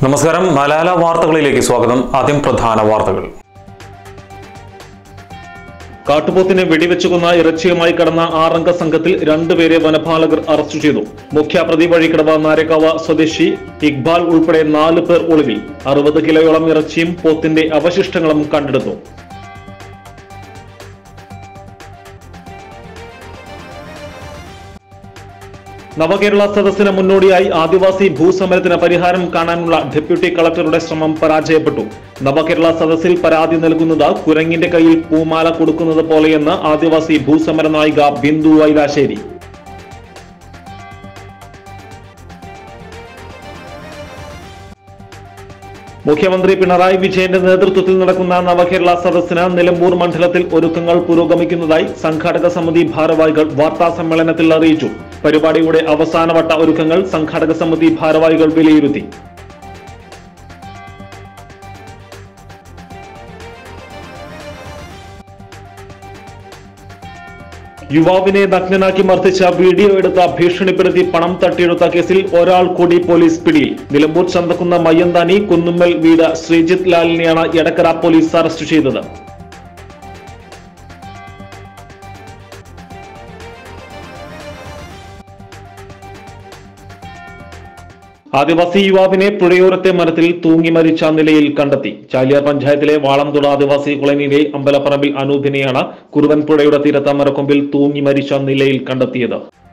നമസ്കാരം മലയാള വാർത്തകളിലേക്ക് സ്വാഗതം ആദ്യം പ്രധാന വാർത്തകൾ കാട്ടുപോത്തിനെ വെടിവെച്ചു കൊന്ന ഇറച്ചിയുമായി കടന്ന ആറംഗ സംഘത്തിൽ രണ്ടുപേരെ വനപാലകർ അറസ്റ്റ് ചെയ്തു മുഖ്യപ്രതി വഴിക്കടവ നാരക്കാവ സ്വദേശി ഇക്ബാൽ ഉൾപ്പെടെ നാല് പേർ ഒളിവിൽ അറുപത് കിലോയോളം ഇറച്ചിയും പോത്തിന്റെ അവശിഷ്ടങ്ങളും കണ്ടെടുത്തു നവകേരള സദസ്സിന് മുന്നോടിയായി ആദിവാസി ഭൂസമരത്തിന് പരിഹാരം കാണാനുള്ള ഡെപ്യൂട്ടി കളക്ടറുടെ ശ്രമം പരാജയപ്പെട്ടു നവകേരള സദസ്സിൽ പരാതി നൽകുന്നത് കുരങ്ങിന്റെ കയ്യിൽ പൂമാല കൊടുക്കുന്നത് പോലെയെന്ന് ആദിവാസി ഭൂസമര നായിക ബിന്ദു വൈലാശ്ശേരി മുഖ്യമന്ത്രി പിണറായി വിജയന്റെ നേതൃത്വത്തിൽ നടക്കുന്ന നവകേരള സദസ്സിന് നിലമ്പൂർ മണ്ഡലത്തിൽ ഒരുക്കങ്ങൾ പുരോഗമിക്കുന്നതായി സംഘാടക സമിതി ഭാരവാഹികൾ വാർത്താ സമ്മേളനത്തിൽ അറിയിച്ചു പരിപാടിയുടെ അവസാനവട്ട ഒരുക്കങ്ങൾ സംഘാടക സമിതി ഭാരവാഹികൾ വിലയിരുത്തി യുവാവിനെ നഗ്നനാക്കി മർദ്ദിച്ച വീഡിയോ എടുത്ത ഭീഷണിപ്പെടുത്തി പണം തട്ടിയെടുത്ത കേസിൽ ഒരാൾ കൂടി പോലീസ് പിടിയിൽ നിലമ്പൂർ ചന്തക്കുന്ന മയ്യന്താനി കുന്നുമ്മൽ വീട് ശ്രീജിത്ത് ലാലിനെയാണ് എടക്കര പോലീസ് അറസ്റ്റ് ചെയ്തത് ആദിവാസി യുവാവിനെ പുഴയോരത്തെ മരത്തിൽ തൂങ്ങി മരിച്ച നിലയിൽ കണ്ടെത്തി ചാലിയാർ പഞ്ചായത്തിലെ വാളംതുള ആദിവാസി കോളനിയിലെ അമ്പലപ്പറമ്പിൽ അനൂപിനെയാണ് കുറുവൻ പുഴയുടെ തീരത്ത മരക്കൊമ്പിൽ തൂങ്ങി മരിച്ച നിലയിൽ കണ്ടെത്തിയത്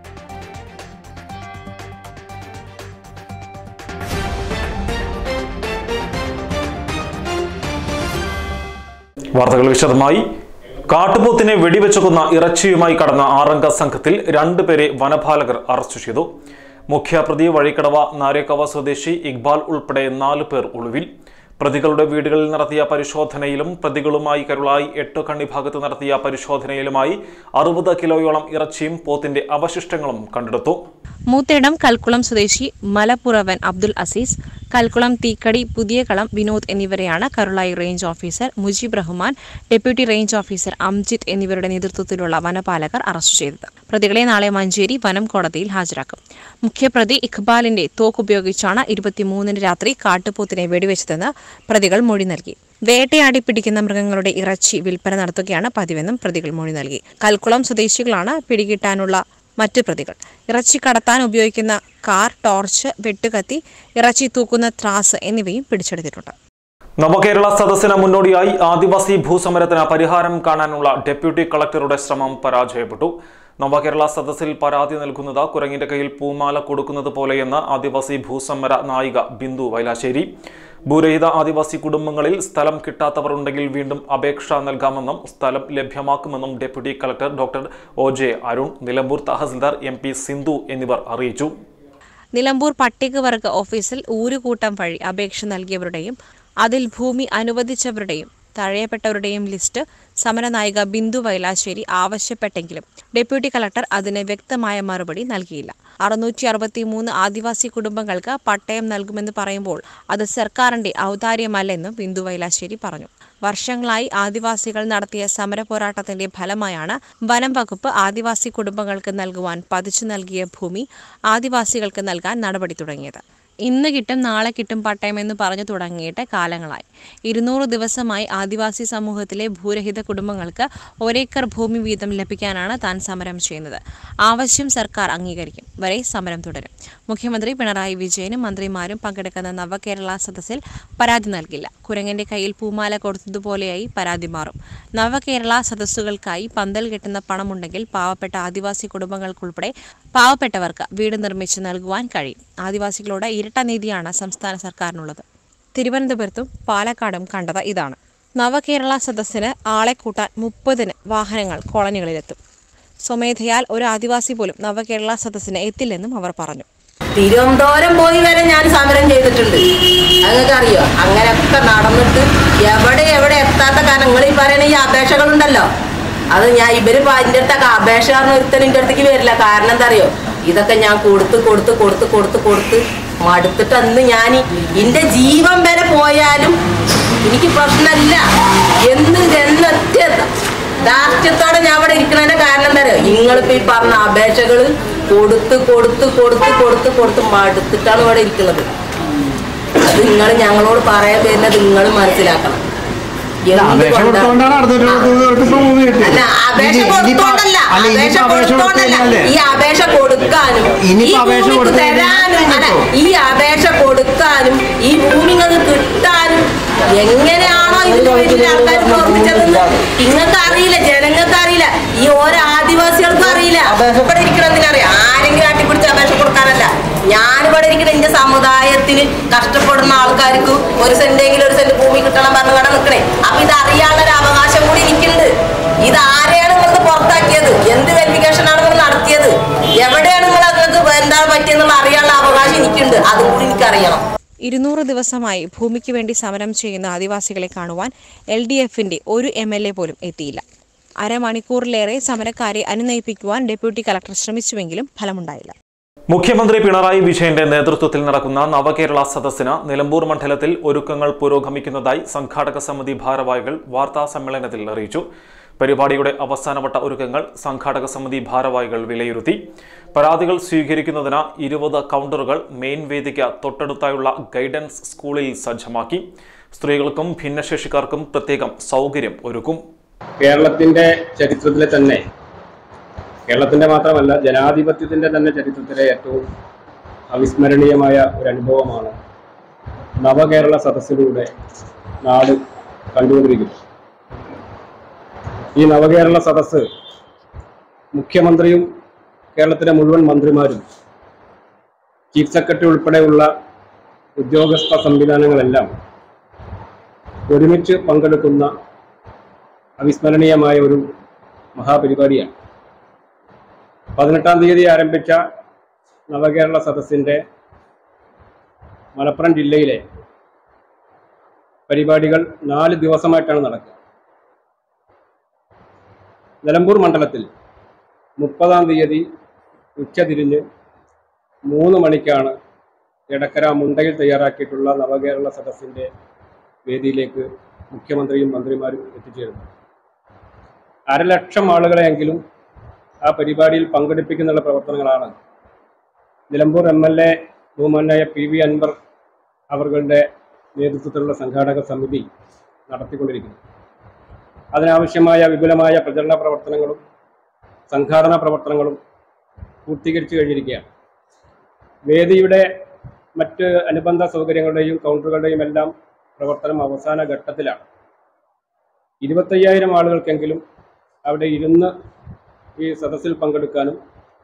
വാർത്തകൾ വിശദമായി കാട്ടുപോത്തിനെ വെടിവെച്ചു കൊന്ന ഇറച്ചിയുമായി കടന്ന ആറംഗ സംഘത്തിൽ രണ്ടുപേരെ വനപാലകർ അറസ്റ്റ് ചെയ്തു മുഖ്യപ്രതി വഴിക്കടവ നാരേക്കവ സ്വദേശി ഇക്ബാൽ ഉൾപ്പെടെ നാല് പേർ ഒളിവിൽ പ്രതികളുടെ വീടുകളിൽ നടത്തിയ പരിശോധനയിലും പ്രതികളുമായി കരുളായി എട്ടുകണ്ണി ഭാഗത്ത് നടത്തിയ പരിശോധനയിലുമായി അറുപത് കിലോയോളം ഇറച്ചിയും പോത്തിന്റെ അവശിഷ്ടങ്ങളും കണ്ടെടുത്തു മൂത്തേടം കൽക്കുളം സ്വദേശി മലപ്പുറവൻ അബ്ദുൽ അസീസ് കൽക്കുളം തീക്കടി പുതിയകളം വിനോദ് എന്നിവരെയാണ് Karulai range officer Mujeeb Rahman deputy range officer Amjith എന്നിവരുടെ നേതൃത്വത്തിലുള്ള വനപാലകർ അറസ്റ്റ് ചെയ്തത് പ്രതികളെ നാളെ മഞ്ചേരി വനം കോടതിയിൽ ഹാജരാക്കും മുഖ്യപ്രതി ഇഖ്ബാലിന്റെ തോക്കുപയോഗിച്ചാണ് ഇരുപത്തിമൂന്നിന് രാത്രി കാട്ടുപോത്തിനെ വെടിവെച്ചതെന്ന് പ്രതികൾ മൊഴി നൽകി വേട്ടയാടി പിടിക്കുന്ന മൃഗങ്ങളുടെ ഇറച്ചി വിൽപ്പന നടത്തുകയാണ് പതിവെന്നും പ്രതികൾ മൊഴി നൽകി കൽക്കുളം സ്വദേശികളാണ് പിടികിട്ടാനുള്ള മറ്റ് പ്രതികൾ ഇറച്ചി കടത്താൻ ഉപയോഗിക്കുന്ന കാർ ടോർച്ച് വെട്ടുകത്തി ഇറച്ചി തൂക്കുന്ന ത്രാസ് എന്നിവയും പിടിച്ചെടുത്തിട്ടുണ്ട് നവകേരള സദസ്സിന് മുന്നോടിയായി ആദിവാസി ഭൂസമരത്തിന് പരിഹാരം കാണാനുള്ള ഡെപ്യൂട്ടി കളക്ടറുടെ ശ്രമം പരാജയപ്പെട്ടു നവകേരള സദസ്സിൽ പരാതി നൽകുന്നത് കുരങ്ങിന്റെ കയ്യിൽ പൂമാല കൊടുക്കുന്നത് പോലെയെന്ന് ആദിവാസി ഭൂസമര നായിക ബിന്ദു വൈലാശ്ശേരി ഭൂരഹിത ആദിവാസി കുടുംബങ്ങളിൽ സ്ഥലം കിട്ടാത്തവർ ഉണ്ടെങ്കിൽ വീണ്ടും അപേക്ഷ നൽകാമെന്നും സ്ഥലം ലഭ്യമാക്കുമെന്നും deputy collector doctor O J Arun Nilambur tahsildar M P Sindhu എന്നിവർ അറിയിച്ചു നിലമ്പൂർ പട്ടികവർഗ ഓഫീസിൽ ഊരുകൂട്ടം വഴി അപേക്ഷ നൽകിയവരുടെയും അതിൽ ഭൂമി അനുവദിച്ചവരുടെയും തഴയപ്പെട്ടവരുടെയും ലിസ്റ്റ് സമരനായിക ബിന്ദു വൈലാശ്ശേരി ആവശ്യപ്പെട്ടെങ്കിലും ഡെപ്യൂട്ടി കളക്ടർ അതിന് വ്യക്തമായ മറുപടി നൽകിയില്ല അറുന്നൂറ്റി അറുപത്തി മൂന്ന് ആദിവാസി കുടുംബങ്ങൾക്ക് പട്ടയം നൽകുമെന്ന് പറയുമ്പോൾ അത് സർക്കാരിന്റെ ഔദാര്യമല്ലെന്നും ബിന്ദു വൈലാശ്ശേരി പറഞ്ഞു വർഷങ്ങളായി ആദിവാസികൾ നടത്തിയ സമര പോരാട്ടത്തിന്റെ ഫലമായാണ് വനം വകുപ്പ് ആദിവാസി കുടുംബങ്ങൾക്ക് നൽകുവാൻ പതിച്ചു നൽകിയ ഭൂമി ആദിവാസികൾക്ക് നൽകാൻ നടപടി തുടങ്ങിയത് ഇന്ന് കിട്ടും നാളെ കിട്ടും പട്ടയം എന്ന് പറഞ്ഞു തുടങ്ങിയിട്ട് കാലങ്ങളായി ഇരുന്നൂറ് ദിവസമായി ആദിവാസി സമൂഹത്തിലെ ഭൂരഹിത കുടുംബങ്ങൾക്ക് ഒരേക്കർ ഭൂമി വീതം ലഭിക്കാനാണ് താൻ സമരം ചെയ്യുന്നത് ആവശ്യം സർക്കാർ അംഗീകരിക്കും വരെ സമരം തുടരും മുഖ്യമന്ത്രി പിണറായി വിജയനും മന്ത്രിമാരും പങ്കെടുക്കുന്ന നവകേരള സദസ്സിൽ പരാതി നൽകില്ല കുരങ്ങന്റെ കയ്യിൽ പൂമാല കൊടുത്തതുപോലെയായി പരാതി മാറും നവകേരള സദസ്സുകൾക്കായി പന്തൽ കെട്ടുന്ന പണമുണ്ടെങ്കിൽ പാവപ്പെട്ട ആദിവാസി കുടുംബങ്ങൾക്കുൾപ്പെടെ പാവപ്പെട്ടവർക്ക് വീട് നിർമ്മിച്ച് നൽകുവാൻ കഴിയും ആദിവാസികളോട് ഇരട്ട നീതിയാണ് സംസ്ഥാന സർക്കാരിനുള്ളത് തിരുവനന്തപുരത്തും പാലക്കാടും കണ്ടത് ഇതാണ് നവകേരള സദസ്സിന് ആളെ കൂട്ടാൻ മുപ്പതിന് വാഹനങ്ങൾ കോളനികളിലെത്തും സ്വമേധയാൽ ഒരു ആദിവാസി പോലും നവകേരള സദസ്സിന് എത്തില്ലെന്നും അവർ പറഞ്ഞു തിരുവനന്തപുരം പോയി വരെ ഞാൻ സമരം ചെയ്തിട്ടുണ്ട് നിങ്ങൾക്ക് അറിയോ അങ്ങനെയൊക്കെ നടന്നിട്ട് എവിടെ എവിടെ എത്താത്ത കാരണം നിങ്ങൾ ഈ പറയുന്ന ഈ അപേക്ഷകളുണ്ടല്ലോ അത് ഞാൻ ഇവര് അതിൻ്റെ അടുത്തൊക്കെ അപേക്ഷ കാരണം ഒരുത്തനും എൻ്റെ അടുത്തേക്ക് വരില്ല കാരണം എന്താ അറിയോ ഇതൊക്കെ ഞാൻ കൊടുത്ത് കൊടുത്ത് കൊടുത്ത് കൊടുത്ത് കൊടുത്ത് മടുത്തിട്ട് അന്ന് ഞാൻ എൻ്റെ ജീവൻ വരെ പോയാലും എനിക്ക് പ്രശ്നമില്ല എന്ന് എന്നൊറ്റ രാഷ്ട്രീയത്തോടെ ഞാൻ അവിടെ ഇരിക്കുന്നതിന്റെ കാരണം എന്താ അറിയോ നിങ്ങളിപ്പോ ഈ പറഞ്ഞ അപേക്ഷകള് കൊടുത്ത് കൊടുത്ത് കൊടുത്ത് കൊടുത്ത് കൊടുത്ത് മടുത്തിട്ടാണ് ഇവിടെ ഇരിക്കുന്നത് അത് നിങ്ങൾ ഞങ്ങളോട് പറയാൻ വരുന്നത് നിങ്ങൾ മനസ്സിലാക്കണം അപേക്ഷ എന്തുകൊണ്ടാ? കൊടുത്തോണ്ടാണ് അടുത്തോട്ട് ഭൂമി കിട്ടിയത് അല്ല അപേക്ഷ ഇനി- ഇനിയിപ്പോ- കൊടുത്തോണ്ടല്ല അല്ല അപേക്ഷ ഇനിയിപ്പോ അപേക്ഷ കൊടുത്തോണ്ടല്ല കൊടുത്തല്ലേ ഈ അപേക്ഷ കൊടുക്കാനും ഈ ഇനിയിപ്പോ അപേക്ഷ ഭൂമിക്ക് കൊടുത്തു തരാനും കഴിഞ്ഞാൽ അല്ല കിട്ടുമോ? ഈ അപേക്ഷ കൊടുക്കാനും ഈ ഭൂമി നിങ്ങൾക്ക് കിട്ടാനും എങ്ങനെയാണോ ഇതിന് വേണ്ടി ആൾക്കാർ പ്രവർത്തിച്ചതെന്ന് നിങ്ങൾക്ക് അറിയില്ല ജനങ്ങൾക്ക് അറിയില്ല ഈ ഓരോ ആദിവാസികൾക്കും അറിയില്ല ഇവിടെ ഇരിക്കണമെന്നറിയാം ആരെങ്കിലും അട്ടിപ്പിടിച്ച് അപേക്ഷ കൊടുക്കാനല്ല ഞാനിവിടെ ഇരിക്കുന്ന എന്റെ സമുദായത്തിന് കഷ്ടപ്പെടുന്ന ആൾക്കാർക്ക് ഒരു സെന്റെങ്കിലും ഒരു സെന്റ് ഭൂമി കിട്ടണം പറഞ്ഞു ഇവിടെ നിൽക്കണേ അപ്പൊ ഇത് അറിയാനുള്ള ഒരു അവകാശം കൂടി എനിക്കുണ്ട് ഇത് ആരെയാണ് നിങ്ങൾക്ക് പുറത്താക്കിയത് എന്ത് വെരിഫിക്കേഷൻ ആണ് നിങ്ങൾ നടത്തിയത് എവിടെയാണ് നിങ്ങൾ നിങ്ങൾക്ക് എന്താണ് പറ്റിയെന്നുള്ള അറിയാനുള്ള അവകാശം എനിക്കുണ്ട് അതും കൂടി എനിക്കറിയണം ഇരുന്നൂറ് ദിവസമായി ഭൂമിക്ക് വേണ്ടി സമരം ചെയ്യുന്ന ആദിവാസികളെ കാണുവാൻ എൽ ഡി എഫിന്റെ ഒരു എം എൽ എ പോലും എത്തിയില്ല അരമണിക്കൂറിലേറെ സമരക്കാരെ അനുനയിപ്പിക്കുവാൻ ഡെപ്യൂട്ടി കളക്ടർ ശ്രമിച്ചുവെങ്കിലും ഫലമുണ്ടായില്ല മുഖ്യമന്ത്രി പിണറായി വിജയന്റെ നേതൃത്വത്തിൽ നടക്കുന്ന നവകേരള സദസ്സിന് നിലമ്പൂർ മണ്ഡലത്തിൽ ഒരുക്കങ്ങൾ പുരോഗമിക്കുന്നതായി സംഘാടക സമിതി ഭാരവാഹികൾ വാർത്താ സമ്മേളനത്തിൽ അറിയിച്ചു പരിപാടിയുടെ അവസാനവട്ട ഒരുക്കങ്ങൾ സംഘാടക സമിതി ഭാരവാഹികൾ വിലയിരുത്തി പരാതികൾ സ്വീകരിക്കുന്നതിന് ഇരുപത് കൗണ്ടറുകൾ മെയിൻ വേദിക്ക് തൊട്ടടുത്തായുള്ള ഗൈഡൻസ് സ്കൂളിൽ സജ്ജമാക്കി സ്ത്രീകൾക്കും ഭിന്നശേഷിക്കാർക്കും പ്രത്യേകം സൗകര്യം ഒരുക്കും കേരളത്തിന്റെ ചരിത്രത്തിലെ തന്നെ കേരളത്തിന്റെ മാത്രമല്ല ജനാധിപത്യത്തിന്റെ തന്നെ ചരിത്രത്തിലെ ഏറ്റവും അവിസ്മരണീയമായ ഒരു അനുഭവമാണ് നവകേരള സദസ്സിലൂടെ നാട് കണ്ടുകൊണ്ടിരിക്കുന്നത് ഈ നവകേരള സദസ്സ് മുഖ്യമന്ത്രിയും കേരളത്തിലെ മുഴുവൻ മന്ത്രിമാരും ചീഫ് സെക്രട്ടറി ഉൾപ്പെടെയുള്ള ഉദ്യോഗസ്ഥ സംവിധാനങ്ങളെല്ലാം ഒരുമിച്ച് പങ്കെടുക്കുന്ന അവിസ്മരണീയമായ ഒരു മഹാപരിപാടിയാണ് പതിനെട്ടാം തീയതി ആരംഭിച്ച നവകേരള സദസ്സിൻ്റെ മലപ്പുറം ജില്ലയിലെ പരിപാടികൾ നാല് ദിവസമായിട്ടാണ് നടക്കുക നിലമ്പൂർ മണ്ഡലത്തിൽ മുപ്പതാം തീയതി ഉച്ചതിരിഞ്ഞ് മൂന്ന് മണിക്കാണ് എടക്കര മുണ്ടയിൽ തയ്യാറാക്കിയിട്ടുള്ള നവകേരള സദസ്സിൻ്റെ വേദിയിലേക്ക് മുഖ്യമന്ത്രിയും മന്ത്രിമാരും എത്തിച്ചേരുന്നത് അരലക്ഷം ആളുകളെയെങ്കിലും ആ പരിപാടിയിൽ പങ്കെടുപ്പിക്കുന്നുള്ള പ്രവർത്തനങ്ങളാണ് നിലമ്പൂർ എം എൽ എ ബഹുമാനായ പി വി അൻവർ അവர்களுടെ നേതൃത്വത്തിലുള്ള സംഘാടക സമിതി നടത്തിക്കൊണ്ടിരിക്കുന്നത് അതിനാവശ്യമായ വിപുലമായ പ്രചരണ പ്രവർത്തനങ്ങളും സംഘാടന പ്രവർത്തനങ്ങളും പൂർത്തീകരിച്ചു കഴിഞ്ഞിരിക്കുകയാണ് വേദിയുടെ മറ്റ് അനുബന്ധ സൗകര്യങ്ങളുടെയും കൗണ്ടറുകളുടെയും എല്ലാം പ്രവർത്തനം അവസാന ഘട്ടത്തിലാണ് ഇരുപത്തയ്യായിരം ആളുകൾക്കെങ്കിലും അവിടെ ഇരുന്ന് ഈ സദസ്സിൽ പങ്കെടുക്കാനും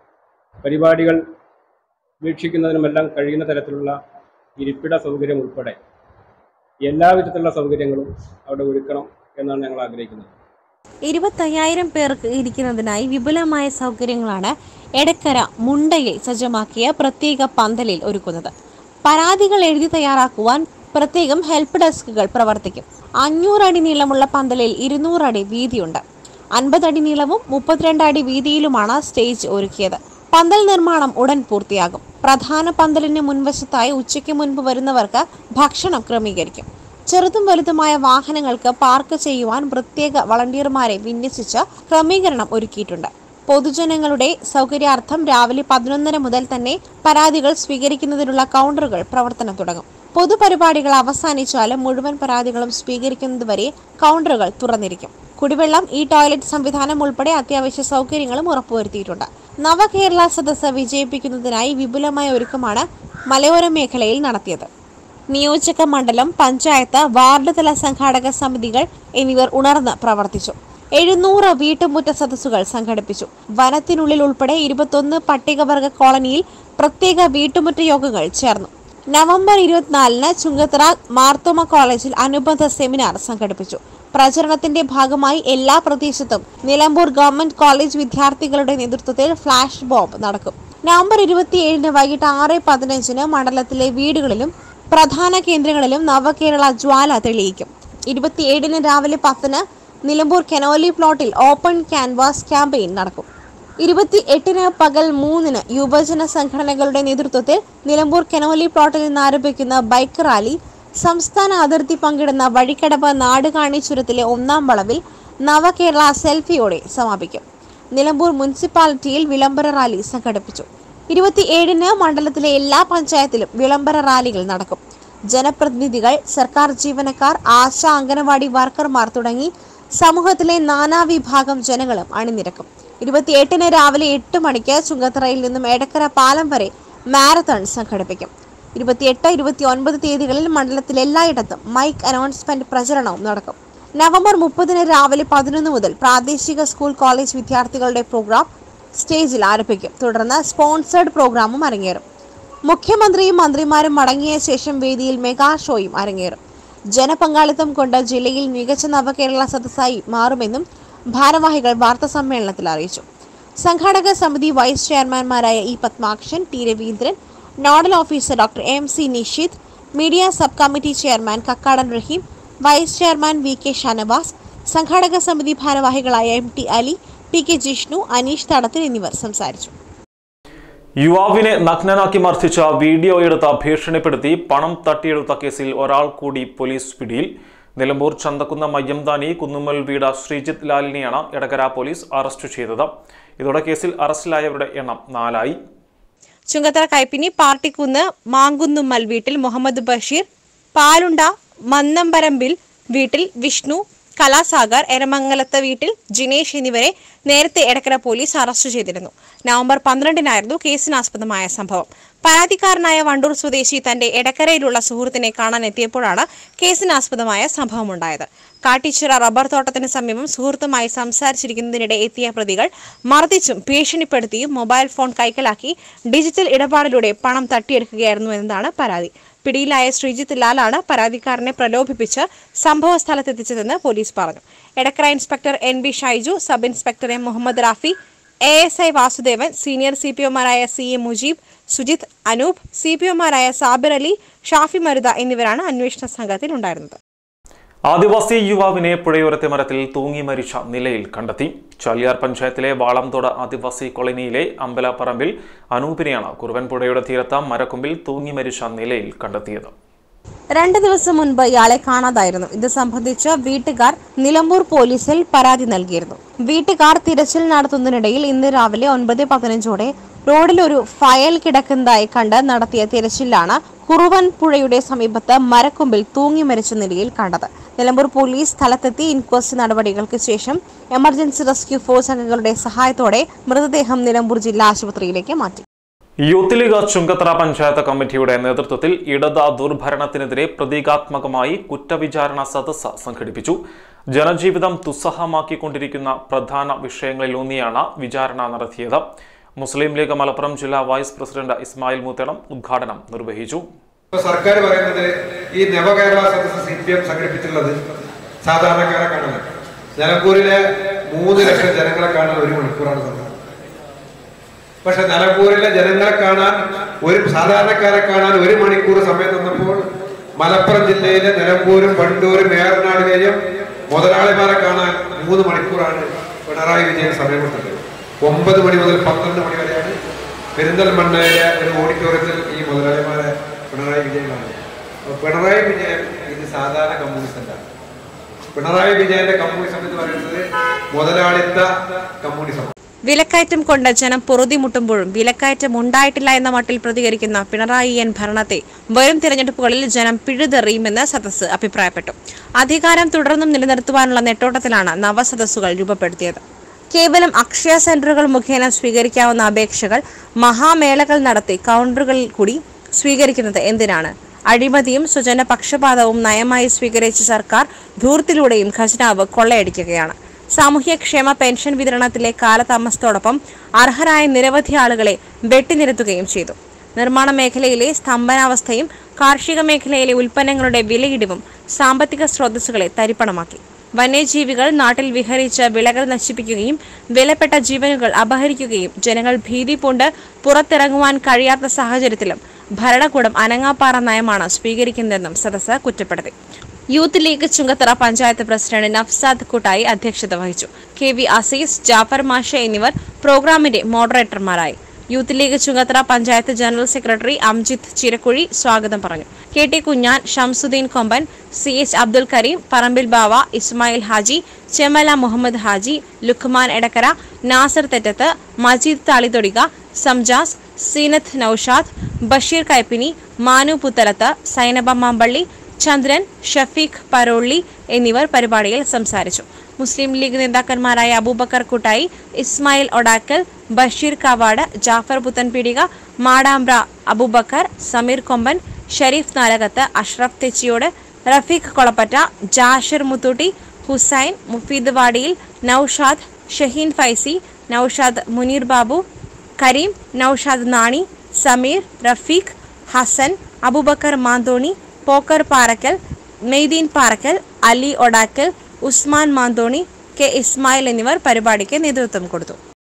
പരിപാടികൾ വീക്ഷിക്കുന്നതിനുമെല്ലാം കഴിയുന്ന തരത്തിലുള്ള ഇരിപ്പിട സൗകര്യം ഉൾപ്പെടെ എല്ലാവിധത്തിലുള്ള സൗകര്യങ്ങളും അവിടെ ഒരുക്കണം എന്നാണ് ഞങ്ങൾ ആഗ്രഹിക്കുന്നത് ഇരുപത്തയ്യായിരം പേർക്ക് ഇരിക്കുന്നതിനായി വിപുലമായ സൗകര്യങ്ങളാണ് എടക്കര മുണ്ടയിൽ സജ്ജമാക്കിയ പ്രത്യേക പന്തലിൽ ഒരുക്കുന്നത് പരാതികൾ എഴുതി തയ്യാറാക്കുവാൻ പ്രത്യേകം ഹെൽപ്പ് ഡെസ്കുകൾ പ്രവർത്തിക്കും അഞ്ഞൂറ് അടി നീളമുള്ള പന്തലിൽ ഇരുന്നൂറ് അടി വീതിയുണ്ട് അൻപത് അടി നീളവും മുപ്പത്തിരണ്ട് അടി വീതിയിലുമാണ് സ്റ്റേജ് ഒരുക്കിയത് പന്തൽ നിർമ്മാണം ഉടൻ പൂർത്തിയാകും പ്രധാന പന്തലിന് മുൻവശത്തായി ഉച്ചയ്ക്ക് മുൻപ് വരുന്നവർക്ക് ഭക്ഷണം ക്രമീകരിക്കും ചെറുതും വലുതുമായ വാഹനങ്ങൾക്ക് പാർക്ക് ചെയ്യുവാൻ പ്രത്യേക വളണ്ടിയർമാരെ വിന്യസിച്ച് ക്രമീകരണം ഒരുക്കിയിട്ടുണ്ട് പൊതുജനങ്ങളുടെ സൗകര്യാർത്ഥം രാവിലെ പതിനൊന്നര മുതൽ തന്നെ പരാതികൾ സ്വീകരിക്കുന്നതിനുള്ള കൗണ്ടറുകൾ പ്രവർത്തനം തുടങ്ങും പൊതുപരിപാടികൾ അവസാനിച്ചാലും മുഴുവൻ പരാതികളും സ്വീകരിക്കുന്നതുവരെ കൗണ്ടറുകൾ തുറന്നിരിക്കും കുടിവെള്ളം ഈ ടോയ്ലറ്റ് സംവിധാനം ഉൾപ്പെടെ അത്യാവശ്യ സൗകര്യങ്ങളും ഉറപ്പുവരുത്തിയിട്ടുണ്ട് നവകേരള സദസ്സ് വിജയിപ്പിക്കുന്നതിനായി വിപുലമായ ഒരുക്കമാണ് മലയോര മേഖലയിൽ നടത്തിയത് നിയോജക മണ്ഡലം പഞ്ചായത്ത് വാർഡ് തല സംഘാടക സമിതികൾ എന്നിവർ ഉണർന്ന് പ്രവർത്തിച്ചു എഴുന്നൂറ് വീട്ടുമുറ്റ സദസ്സുകൾ സംഘടിപ്പിച്ചു വനത്തിനുള്ളിൽ ഉൾപ്പെടെ ഇരുപത്തൊന്ന് പട്ടികവർഗ കോളനിയിൽ പ്രത്യേക വീട്ടുമുറ്റ യോഗങ്ങൾ ചേർന്നു നവംബർ ഇരുപത്തിനാലിന് ചുങ്കത്തറ മാർത്തോമ കോളേജിൽ അനുബന്ധ സെമിനാർ സംഘടിപ്പിച്ചു പ്രചരണത്തിന്റെ ഭാഗമായി എല്ലാ പ്രദേശത്തും നിലമ്പൂർ ഗവൺമെന്റ് കോളേജ് വിദ്യാർത്ഥികളുടെ നേതൃത്വത്തിൽ ഫ്ലാഷ് ബോംബ് നടക്കും നവംബർ ഇരുപത്തിയേഴിന് വൈകിട്ട് ആറ് പതിനഞ്ചിന് മണ്ഡലത്തിലെ വീടുകളിലും പ്രധാന കേന്ദ്രങ്ങളിലും നവകേരള ജ്വാല തെളിയിക്കും ഇരുപത്തിയേഴിന് രാവിലെ പത്തിന് Nilambur Conolly plot open canvas campaign നടക്കും ഇരുപത്തി എട്ടിന് പകൽ മൂന്നിന് യുവജന സംഘടനകളുടെ നേതൃത്വത്തിൽ നിലമ്പൂർ കെനോലി പ്ലോട്ടിൽ നിന്ന് ആരംഭിക്കുന്ന ബൈക്ക് റാലി സംസ്ഥാന അതിർത്തി പങ്കിടുന്ന വഴിക്കടവ് നാടുകാണി ചുരത്തിലെ ഒന്നാം വളവിൽ നവകേരള സെൽഫിയോടെ സമാപിക്കും നിലമ്പൂർ മുനിസിപ്പാലിറ്റിയിൽ വിളംബര റാലി സംഘടിപ്പിച്ചു ഇരുപത്തിയേഴിന് മണ്ഡലത്തിലെ എല്ലാ പഞ്ചായത്തിലും വിളംബര റാലികൾ നടക്കും ജനപ്രതിനിധികൾ സർക്കാർ ജീവനക്കാർ ആശ അംഗനവാടി വർക്കർമാർ തുടങ്ങി സമൂഹത്തിലെ നാനാവിഭാഗം ജനങ്ങളും അണിനിരക്കും ഇരുപത്തിയെട്ടിന് രാവിലെ എട്ട് മണിക്ക് ചുങ്കത്തറയിൽ നിന്നും എടക്കര പാലം വരെ മാരത്തൺ സംഘടിപ്പിക്കും ഇരുപത്തിയെട്ട് ഇരുപത്തി ഒൻപത് തീയതികളിൽ മണ്ഡലത്തിൽ എല്ലായിടത്തും മൈക്ക് അനൗൺസ്മെന്റ് പ്രചരണവും നടക്കും നവംബർ മുപ്പതിന് രാവിലെ പതിനൊന്ന് മുതൽ പ്രാദേശിക സ്കൂൾ കോളേജ് വിദ്യാർത്ഥികളുടെ പ്രോഗ്രാം സ്റ്റേജിൽ ആരംഭിക്കും തുടർന്ന് സ്പോൺസേഡ് പ്രോഗ്രാമും അരങ്ങേറും മുഖ്യമന്ത്രിയും മന്ത്രിമാരും മടങ്ങിയ ശേഷം വേദിയിൽ മെഗാ ഷോയും അരങ്ങേറും ജനപങ്കാളിത്തം കൊണ്ട് ജില്ലയിൽ മികച്ച നവകേരള സദസ്സായി മാറുമെന്നും ഭാരവാഹികൾ വാർത്താസമ്മേളനത്തിൽ അറിയിച്ചു സംഘാടക സമിതി വൈസ് ചെയർമാൻമാരായ E Padmakshan T Raveendran nodal officer doctor M C Nisheed media sub committee chairman Kakkadan Raheem vice chairman V K Shanavas സംഘാടക സമിതി ഭാരവാഹികളായ M T Ali P K Jishnu Aneesh Thadathil എന്നിവർ സംസാരിച്ചു യുവാവിനെ നഗ്നനാക്കി മർദ്ദിച്ച വീഡിയോ എടുത്ത ഭീഷണിപ്പെടുത്തി പണം തട്ടിയെടുത്ത കേസിൽ ഒരാൾ കൂടി പോലീസ് പിടിയിൽ നിലമ്പൂർ ചന്തക്കുന്ന മയ്യംതാനി കുന്നുമ്മൽ വീട് ശ്രീജിത്ത് ലാലിനെയാണ് എടകര പോലീസ് അറസ്റ്റ് ചെയ്തത് ഇതോടെ കേസിൽ അറസ്റ്റിലായവരുടെ എണ്ണം നാലായി ചുങ്കത്തറ കൈപ്പിനി പാർട്ടിക്കുന്ന് മാങ്കുന്നുമ്മൽ വീട്ടിൽ മുഹമ്മദ് ബഷീർ പാലുണ്ട മന്നമ്പരമ്പിൽ വീട്ടിൽ വിഷ്ണു കലാസാഗർ എരമംഗലത്ത് വീട്ടിൽ ജിനേഷ് എന്നിവരെ നേരത്തെ എടക്കര പോലീസ് അറസ്റ്റ് ചെയ്തിരുന്നു നവംബർ പന്ത്രണ്ടിനായിരുന്നു കേസിനാസ്പദമായ സംഭവം പരാതിക്കാരനായ വണ്ടൂർ സ്വദേശി തന്റെ എടക്കരയിലുള്ള സുഹൃത്തിനെ കാണാൻ എത്തിയപ്പോഴാണ് കേസിനാസ്പദമായ സംഭവമുണ്ടായത് കാട്ടിച്ചിറ റബ്ബർ തോട്ടത്തിന് സമീപം സുഹൃത്തുമായി സംസാരിച്ചിരിക്കുന്നതിനിടെ എത്തിയ പ്രതികൾ മർദ്ദിച്ചും ഭീഷണിപ്പെടുത്തിയും മൊബൈൽ ഫോൺ കൈക്കലാക്കി ഡിജിറ്റൽ ഇടപാടിലൂടെ പണം തട്ടിയെടുക്കുകയായിരുന്നു എന്നതാണ് പരാതി പിടിയിലായ ശ്രീജിത്ത് ലാലാണ് പരാതിക്കാരനെ പ്രലോഭിപ്പിച്ച് സംഭവ സ്ഥലത്തെത്തിച്ചതെന്ന് പോലീസ് പറഞ്ഞു Edakkara inspector N B Shaiju sub inspector M Muhammad Rafi A S I Vasudevan senior C P ഒമാരായ C A Mujeeb Sujith Anoop C P ഒമാരായ സാബിർ അലി ഷാഫി മരുത എന്നിവരാണ് അന്വേഷണ സംഘത്തിൽ ഉണ്ടായിരുന്നത് ആദിവാസി യുവാവിനെ പുഴയോരത്തെ മരത്തിൽ തൂങ്ങി മരിച്ച നിലയിൽ കണ്ടെത്തി ചാലിയാർ പഞ്ചായത്തിലെ വാളംതോട് ആദിവാസി കോളനിയിലെ അമ്പലപ്പറമ്പിൽ അനൂപിനെയാണ് കുറുവൻ പുഴയുടെ തീരത്ത് മരക്കൊമ്പിൽ തൂങ്ങി മരിച്ച നിലയിൽ കണ്ടെത്തിയത് രണ്ട് ദിവസം മുൻപ് ഇയാളെ കാണാതായിരുന്നു ഇത് സംബന്ധിച്ച് വീട്ടുകാർ നിലമ്പൂർ പോലീസിൽ പരാതി നൽകിയിരുന്നു വീട്ടുകാർ തിരച്ചിൽ നടത്തുന്നതിനിടയിൽ ഇന്ന് രാവിലെ ഒൻപത് പതിനഞ്ചോടെ റോഡിൽ ഒരു ഫയൽ കിടക്കുന്നതായി കണ്ട് നടത്തിയ തിരച്ചിലാണ് കുറുവൻ പുഴയുടെ സമീപത്ത് മരക്കൊമ്പിൽ തൂങ്ങി മരിച്ച നിലയിൽ കണ്ടത് നിലമ്പൂർ പോലീസ് സ്ഥലത്തെത്തി ഇൻക്വസ്റ്റ് നടപടികൾക്ക് ശേഷം എമർജൻസി റെസ്ക്യൂ ഫോഴ്സ് അംഗങ്ങളുടെ സഹായത്തോടെ മൃതദേഹം നിലമ്പൂർ ജില്ലാ ആശുപത്രിയിലേക്ക് മാറ്റി യൂത്ത് ലീഗ് ചുങ്കത്തറ പഞ്ചായത്ത് കമ്മിറ്റിയുടെ നേതൃത്വത്തിൽ ഇടത് ദുർഭരണത്തിനെതിരെ പ്രതീകാത്മകമായി കുറ്റവിചാരണ സദസ്സ് സംഘടിപ്പിച്ചു ജനജീവിതം ദുസ്സഹമാക്കിക്കൊണ്ടിരിക്കുന്ന പ്രധാന വിഷയങ്ങളിലൂന്നിയാണ് വിചാരണ നടത്തിയത് മുസ്ലിം ലീഗ് മലപ്പുറം ജില്ലാ വൈസ് പ്രസിഡന്റ് ഇസ്മായിൽ മൂത്തേടം ഉദ്ഘാടനം നിർവഹിച്ചു ഇപ്പൊ സർക്കാർ പറയുന്നത് ഈ നവകേരള സദസ്സ് സി പി എം സംഘടിപ്പിച്ചിട്ടുള്ളത് സാധാരണക്കാരെ കാണാൻ നിലമ്പൂരിലെ മൂന്ന് ലക്ഷം ജനങ്ങളെ കാണാൻ ഒരു മണിക്കൂറാണ് സമയം പക്ഷെ നിലമ്പൂരിലെ ജനങ്ങളെ കാണാൻ ഒരു സാധാരണക്കാരെ കാണാൻ ഒരു മണിക്കൂർ സമയം തന്നപ്പോൾ മലപ്പുറം ജില്ലയിലെ നിലമ്പൂരും വണ്ടൂരും ഏറനാടിലെയും മുതലാളിമാരെ കാണാൻ മൂന്ന് മണിക്കൂറാണ് പിണറായി വിജയൻ സമയം കൊടുത്തത് ഒമ്പത് മണി മുതൽ പന്ത്രണ്ട് മണി വരെയാണ് പെരിന്തൽമണ്ണയിലെ ഒരു ഓഡിറ്റോറിയത്തിൽ ഈ മുതലാളിമാരെ പിണറായി വിജയൻ കാണുന്നത് അപ്പൊ പിണറായി വിജയൻ ഇത് സാധാരണ കമ്മ്യൂണിസ്റ്റ് അല്ല പിണറായി വിജയന്റെ കമ്മ്യൂണിസം എന്ന് പറയുന്നത് മുതലാളിത്ത കമ്മ്യൂണിസം വിലക്കയറ്റം കൊണ്ട് ജനം പൊറുതിമുട്ടുമ്പോഴും വിലക്കയറ്റം ഉണ്ടായിട്ടില്ല എന്ന മട്ടിൽ പ്രതികരിക്കുന്ന പിണറായി എൻ ഭരണത്തെ വരും തിരഞ്ഞെടുപ്പുകളിൽ ജനം പിഴുതെറിയുമെന്ന് സദസ്സ് അഭിപ്രായപ്പെട്ടു അധികാരം തുടർന്നും നിലനിർത്തുവാനുള്ള നെട്ടോട്ടത്തിലാണ് നവസദസ്സുകൾ രൂപപ്പെടുത്തിയത് കേവലം അക്ഷയ സെന്ററുകൾ മുഖേന സ്വീകരിക്കാവുന്ന അപേക്ഷകൾ മഹാമേളകൾ നടത്തി കൗണ്ടറുകളിൽ കൂടി സ്വീകരിക്കുന്നത് എന്തിനാണ് അഴിമതിയും സ്വജന പക്ഷപാതവും നയമായി സ്വീകരിച്ച സർക്കാർ ധൂർത്തിലൂടെയും ഖജനാവ് കൊള്ളയടിക്കുകയാണ് സാമൂഹ്യക്ഷേമ പെൻഷൻ വിതരണത്തിലെ കാലതാമസത്തോടൊപ്പം അർഹരായ നിരവധി ആളുകളെ വെട്ടിനിരത്തുകയും ചെയ്തു നിർമ്മാണ മേഖലയിലെ സ്തംഭനാവസ്ഥയും കാർഷിക മേഖലയിലെ ഉൽപ്പന്നങ്ങളുടെ വിലയിടിവും സാമ്പത്തിക സ്രോതസ്സുകളെ തരിപ്പണമാക്കി വന്യജീവികൾ നാട്ടിൽ വിഹരിച്ച് വിളകൾ നശിപ്പിക്കുകയും വിലപ്പെട്ട ജീവനുകൾ അപഹരിക്കുകയും ജനങ്ങൾ ഭീതി പൂണ്ട് പുറത്തിറങ്ങുവാൻ കഴിയാത്ത സാഹചര്യത്തിലും ഭരണകൂടം അനങ്ങാപ്പാറ നയമാണ് സ്വീകരിക്കുന്നതെന്നും സദസ്സ് കുറ്റപ്പെടുത്തി youth league Chungathara panchayat president Nafsad Kuttayi അധ്യക്ഷത വഹിച്ചു കെ വി അസീസ് ജാഫർ മാഷ എന്നിവർ പ്രോഗ്രാമിന്റെ മോഡറേറ്റർമാരായി youth league Chungathara panchayat general secretary Amjith Chirakkuzhi സ്വാഗതം പറഞ്ഞു K T Kunjan Shamsudheen Komban C H Abdul Kareem Parambil Bava Ismail Haji Chemala Muhammad Haji Luqman Edakkara Nasar Thettath Majeed Thalithodika Samjas Seenath Noushad Basheer Kaippini Manu Puthalath Zainaba Mampally Chandran Shafeeq Parolli എന്നിവർ പരിപാടിയിൽ സംസാരിച്ചു Muslim league നേതാക്കന്മാരായ Aboobacker Kuttayi Ismail Odakkal Basheer Kavad Jafar Puthanpeedika Madampra Aboobacker Sameer Komban Shareef Nalakath Ashraf Thechiyod Rafeeq Kolappatta Jashir Muthootty Hussain Mufeed Vadiyil Noushad Shaheen Faizy Noushad Muneer Babu Kareem Noushad Nani Sameer Rafeeq Hasan Aboobacker Manthoni Pokker Parakkal Moideen Parakkal Ali Odakkal Usman Manthoni K Ismail എന്നിവർ പരിപാടിക്ക് നേതൃത്വം കൊടുത്തു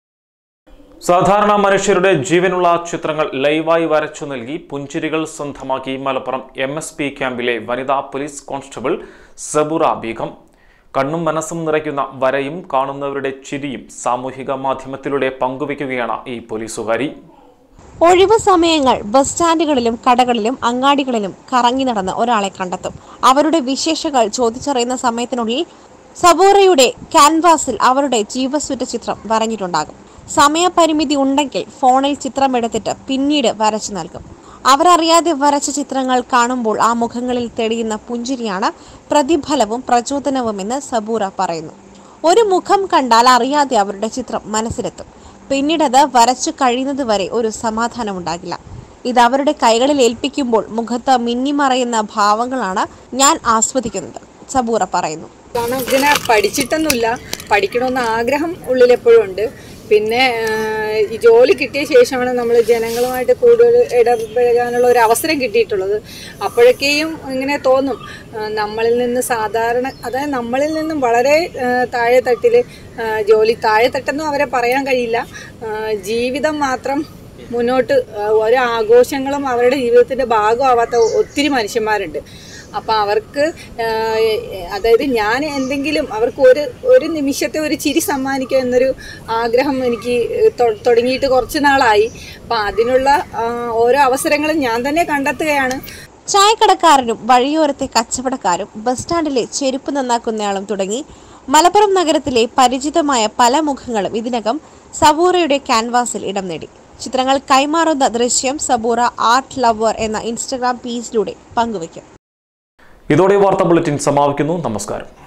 സാധാരണ മനുഷ്യരുടെ ജീവനുള്ള ചിത്രങ്ങൾ ലൈവായി വരച്ചു നൽകി പുഞ്ചിരികൾ സ്വന്തമാക്കി മലപ്പുറം എം എസ് പി ക്യാമ്പിലെ വനിതാ പോലീസ് കോൺസ്റ്റബിൾ സബുറ ബീഗം കണ്ണും മനസ്സും നിറയ്ക്കുന്ന വരയും കാണുന്നവരുടെ ചിരിയും സാമൂഹിക മാധ്യമത്തിലൂടെ പങ്കുവയ്ക്കുകയാണ് ഈ പോലീസുകാരി ഒഴിവു സമയങ്ങൾ ബസ് സ്റ്റാൻഡുകളിലും കടകളിലും അങ്ങാടികളിലും കറങ്ങി നടന്ന് ഒരാളെ കണ്ടെത്തും അവരുടെ വിശേഷങ്ങൾ ചോദിച്ചറിയുന്ന സമയത്തിനുള്ളിൽ സബൂറയുടെ ക്യാൻവാസിൽ അവരുടെ ജീവസുറ്റ ചിത്രം വരഞ്ഞിട്ടുണ്ടാകും സമയപരിമിതി ഉണ്ടെങ്കിൽ ഫോണിൽ ചിത്രമെടുത്തിട്ട് പിന്നീട് വരച്ചു നൽകും അവരറിയാതെ വരച്ച ചിത്രങ്ങൾ കാണുമ്പോൾ ആ മുഖങ്ങളിൽ തെളിയുന്ന പുഞ്ചിരിയാണ് പ്രതിഫലവും പ്രചോദനവുമെന്ന് സബൂറ പറയുന്നു ഒരു മുഖം കണ്ടാൽ അറിയാതെ അവരുടെ ചിത്രം മനസ്സിലെത്തും പിന്നീടത് വരച്ചു കഴിയുന്നത് വരെ ഒരു സമാധാനമുണ്ടാകില്ല ഇത് അവരുടെ കൈകളിൽ ഏൽപ്പിക്കുമ്പോൾ മുഖത്ത് മിന്നിമറയുന്ന ഭാവങ്ങളാണ് ഞാൻ ആസ്വദിക്കുന്നത് സബൂറ പറയുന്നു കാരണം ഇതിനെ പഠിച്ചിട്ടൊന്നുമില്ല പഠിക്കണമെന്ന് ആഗ്രഹം ഉള്ളിലെപ്പോഴും ഉണ്ട് പിന്നെ ആഹ്, ഈ ജോലി കിട്ടിയ ശേഷമാണ് നമ്മൾ ജനങ്ങളുമായിട്ട് കൂടുതൽ ഇടപഴകാനുള്ള ഒരു അവസരം കിട്ടിയിട്ടുള്ളത് അപ്പോഴൊക്കെയും ഇങ്ങനെ തോന്നും ആഹ്, നമ്മളിൽ നിന്ന് സാധാരണ അതായത് നമ്മളിൽ നിന്നും വളരെ ആഹ്, താഴെ തട്ടിൽ ആഹ്, ജോലി താഴെ തട്ടെന്നും അവരെ പറയാൻ കഴിയില്ല ആഹ്, ജീവിതം മാത്രം മുന്നോട്ട് ആഹ്, ഓരോ ആഘോഷങ്ങളും അവരുടെ ജീവിതത്തിൻ്റെ ഭാഗമാവാത്ത ഒത്തിരി മനുഷ്യന്മാരുണ്ട് അപ്പം അവർക്ക് ആഹ്, അതായത് ഞാൻ എന്തെങ്കിലും അവർക്ക് ഒരു ഒരു നിമിഷത്തെ ഒരു ചിരി സമ്മാനിക്കുക എന്നൊരു ആഗ്രഹം എനിക്ക് തൊ- തുടങ്ങിയിട്ട് കുറച്ച് നാളായി അപ്പം അതിനുള്ള ആഹ്, ഓരോ അവസരങ്ങളും ഞാൻ തന്നെ കണ്ടെത്തുകയാണ് ചായക്കടക്കാരനും വഴിയോരത്തെ കച്ചവടക്കാരും ബസ് സ്റ്റാൻഡിലെ ചെരുപ്പ് നന്നാക്കുന്നയാളും തുടങ്ങി മലപ്പുറം നഗരത്തിലെ പരിചിതമായ പല മുഖങ്ങളും ഇതിനകം സബൂറയുടെ ക്യാൻവാസിൽ ഇടം നേടി ചിത്രങ്ങൾ കൈമാറുന്ന ദൃശ്യം സബൂറ ആർട്ട് ലവർ എന്ന ഇൻസ്റ്റഗ്രാം പേജിലൂടെ പങ്കുവയ്ക്കും ഇതോടെ വാർത്താ ബുള്ളറ്റിൻ സമാപിക്കുന്നു നമസ്കാരം